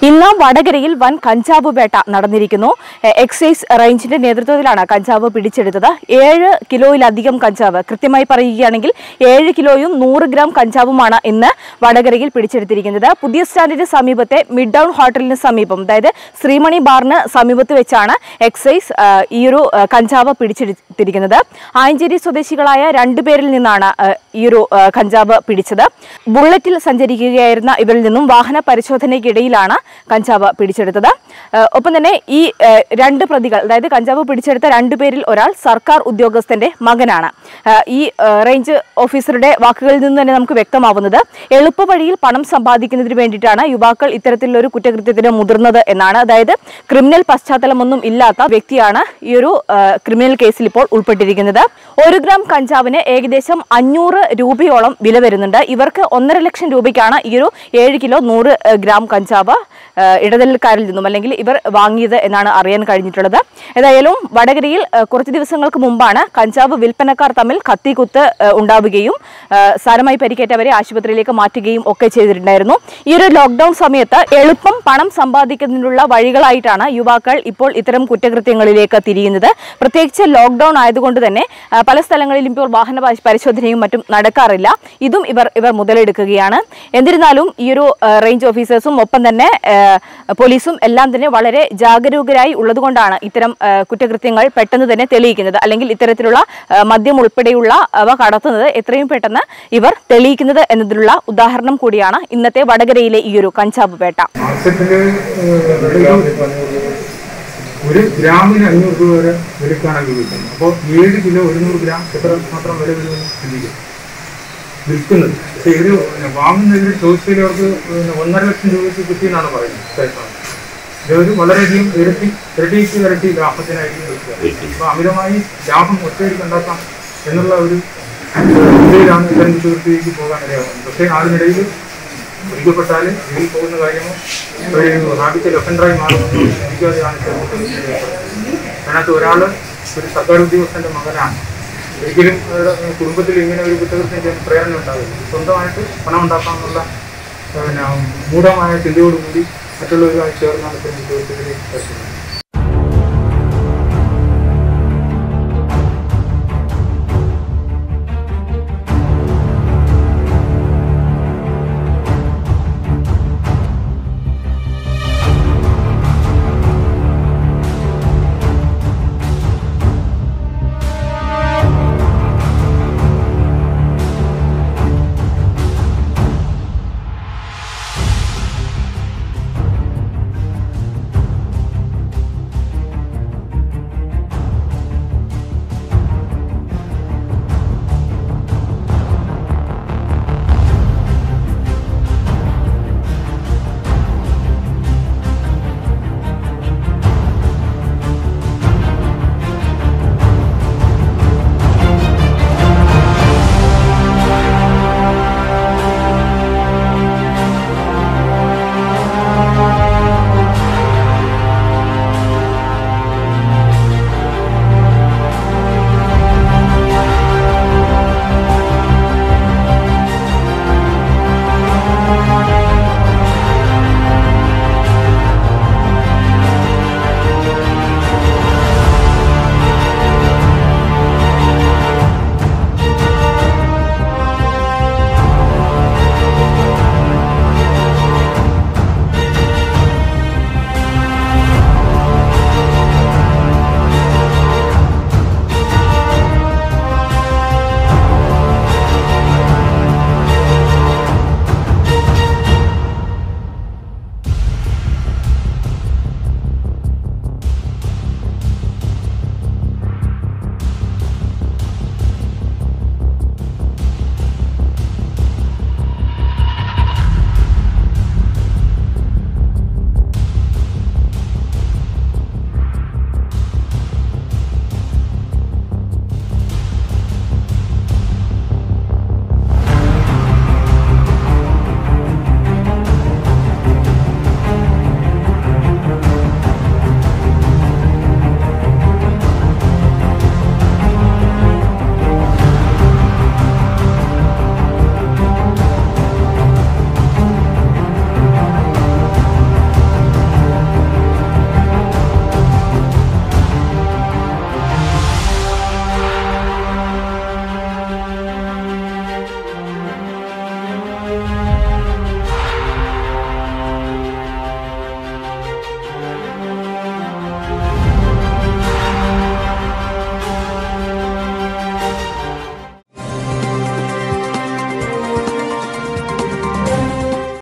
ഇന്ന് വടകരയിൽ വൻ കഞ്ചാവ് വേട്ട നടന്നിരിക്കുന്നു എ- എക്സൈസ് റേഞ്ചിന്റെ നേതൃത്വത്തിലാണ് കഞ്ചാവ് പിടിച്ചെടുത്തത് ഏഴ് കിലോയിലധികം കഞ്ചാവ് കൃത്യമായി പറയുകയാണെങ്കിൽ ഏഴ് കിലോയും നൂറ് ഗ്രാം കഞ്ചാവുമാണ് ഇന്ന് വടകരയിൽ പിടിച്ചെടുത്തിരിക്കുന്നത് പുതിയ സ്റ്റാൻഡിന് സമീപത്തെ മിഡ് ടൗൺ ഹോട്ടലിന് സമീപം അതായത് ശ്രീമണി ബാറിന് സമീപത്ത് വെച്ചാണ് എക്സൈസ് ആ, ഈ ഒരു ആ, കഞ്ചാവ് പിടിച്ചെടുത്തിരിക്കുന്നത് ആയഞ്ചേരി സ്വദേശികളായ രണ്ടുപേരിൽ നിന്നാണ് ആ, ഈ ഒരു ആ, കഞ്ചാവ് പിടിച്ചത് ബുള്ളറ്റിൽ സഞ്ചരിക്കുകയായിരുന്ന ഇവരിൽ നിന്നും വാഹന പരിശോധനയ്ക്കിടയിലാണ് കഞ്ചാവ് പിടിച്ചെടുത്തത് ആ, ഒപ്പം തന്നെ ഈ ആ, രണ്ട് പ്രതികൾ അതായത് കഞ്ചാവ് പിടിച്ചെടുത്ത രണ്ടുപേരിൽ ഒരാൾ സർക്കാർ ഉദ്യോഗസ്ഥന്റെ മകനാണ് ആ, ഈ ആ, റേഞ്ച് ഓഫീസറുടെ വാക്കുകളിൽ നിന്ന് തന്നെ നമുക്ക് വ്യക്തമാവുന്നത് എളുപ്പവഴിയിൽ പണം സമ്പാദിക്കുന്നതിന് വേണ്ടിയിട്ടാണ് യുവാക്കൾ ഇത്തരത്തിലൊരു കുറ്റകൃത്യത്തിന് മുതിർന്നത് എന്നാണ് അതായത് ക്രിമിനൽ പശ്ചാത്തലമൊന്നും ഇല്ലാത്ത വ്യക്തിയാണ് ഈ ഒരു ആ, ക്രിമിനൽ കേസിൽ ഇപ്പോൾ ഉൾപ്പെട്ടിരിക്കുന്നത് ഒരു ഗ്രാം കഞ്ചാവിന് ഏകദേശം അഞ്ഞൂറ് രൂപയോളം വില വരുന്നുണ്ട് ഇവർക്ക് ഒന്നര ലക്ഷം രൂപയ്ക്കാണ് ഈ ഒരു ഏഴ് കിലോ നൂറ് ഏഹ്, ഗ്രാം കഞ്ചാവ് ഏഹ്, ഇടനിലക്കാരിൽ നിന്നും അല്ലെങ്കിൽ ഇവർ വാങ്ങിയത് എന്നാണ് അറിയാൻ കഴിഞ്ഞിട്ടുള്ളത് ഏതായാലും വടകരയിൽ ഏഹ്, കുറച്ച് ദിവസങ്ങൾക്ക് മുമ്പാണ് കഞ്ചാവ് വിൽപ്പനക്കാർ തമ്മിൽ കത്തിക്കുത്ത് ഏഹ്, ഉണ്ടാവുകയും ഏഹ്, സാരമായി പരിക്കേറ്റവരെ ആശുപത്രിയിലേക്ക് മാറ്റുകയും ഒക്കെ ചെയ്തിട്ടുണ്ടായിരുന്നു ഈ ഒരു ലോക്ക്ഡൌൺ സമയത്ത് എളുപ്പം പണം സമ്പാദിക്കുന്നതിനുള്ള വഴികളായിട്ടാണ് യുവാക്കൾ ഇപ്പോൾ ഇത്തരം കുറ്റകൃത്യങ്ങളിലേക്ക് തിരിയുന്നത് പ്രത്യേകിച്ച് ലോക്ക്ഡൌൺ ആയതുകൊണ്ട് തന്നെ ആ, പല സ്ഥലങ്ങളിലും ഇപ്പോൾ വാഹന പരി- പരിശോധനയും മറ്റും നടക്കാറില്ല ഇതും ഇവർ ഇവർ മുതലെടുക്കുകയാണ് എന്നിരുന്നാലും ഈ ഒരു ആ, റേഞ്ച് ഓഫീസേഴ്സും ഒപ്പം തന്നെ ആ, പോലീസും എല്ലാം തന്നെ വളരെ ജാഗരൂകരായി ഉള്ളതുകൊണ്ടാണ് ഇത്തരം ആ, കുറ്റകൃത്യങ്ങൾ പെട്ടെന്ന് തന്നെ തെളിയിക്കുന്നത് അല്ലെങ്കിൽ ഇത്തരത്തിലുള്ള ആ, മദ്യം ഉൾപ്പെടെയുള്ള അവ കടത്തുന്നത് എത്രയും പെട്ടെന്ന് ഇവർ തെളിയിക്കുന്നത് എന്നതിനുള്ള ഉദാഹരണം കൂടിയാണ് ഇന്നത്തെ വടകരയിലെ ഈ ഒരു കഞ്ചാവ് വേട്ട മാർക്കറ്റില് ഒരു ഗ്രാമിന് അഞ്ഞൂറ് രൂപ വരെ വിലക്കാണ് വിൽക്കുന്നത് അപ്പോൾ ഏഴ് കിലോ ഒരുന്നൂറ് ഗ്രാം എത്ര മാത്രം വില വരുമെന്ന് ചിന്തിക്കും വിൽക്കുന്നത് പക്ഷെ ഇവര് പിന്നെ വാങ്ങുന്നതിന് ചോദിച്ചതിൽ അവർക്ക് പിന്നെ ഒന്നര ലക്ഷം രൂപയ്ക്ക് കിട്ടിയെന്നാണ് പറയുന്നത് ശേഷം ഇതൊരു വളരെയധികം ഇരട്ടി ഇരട്ടിക്ക് ഇരട്ടി ലാഭത്തിനായിരിക്കും വിൽക്കുക അപ്പോൾ അമിതമായി ലാഭം ഒറ്റയടിക്ക് ഉണ്ടാക്കാം എന്നുള്ള ഒരു ഇതിലാണ് ഇത്തരം കുറ്റകൃത്യത്തിലേക്ക് പോകാൻ ഇടയാകുന്നത് പക്ഷേ അതിനിടയിൽ പിടിക്കപ്പെട്ടാൽ ജയിലിൽ പോകുന്ന കാര്യമോ ഒരു ഹാബിറ്റൽ ഒഫൻഡറായി മാറുമെന്ന് ചിന്തിക്കാതെയാണ് ഇത്തരം കുറ്റകൃത്യത്തിൽ ഏർപ്പെടുന്നത്. അതിനകത്ത് ഒരാൾ ഒരു സർക്കാർ ഉദ്യോഗസ്ഥന്റെ മകനാണ് ഒരിക്കലും അവരുടെ കുടുംബത്തിൽ ഇങ്ങനെ ഒരു കുറ്റകൃത്യം ചെയ്യാൻ പ്രേരണ ഉണ്ടാവില്ല സ്വന്തമായിട്ട് പണം ഉണ്ടാക്കാമെന്നുള്ള പിന്നെ മൂഢമായ ചിന്തയോടുകൂടി മറ്റുള്ളവരുമായി ചേർന്നാണ് ഇത്തരം കുറ്റകൃത്യത്തിൽ ഏർപ്പെടുന്നത്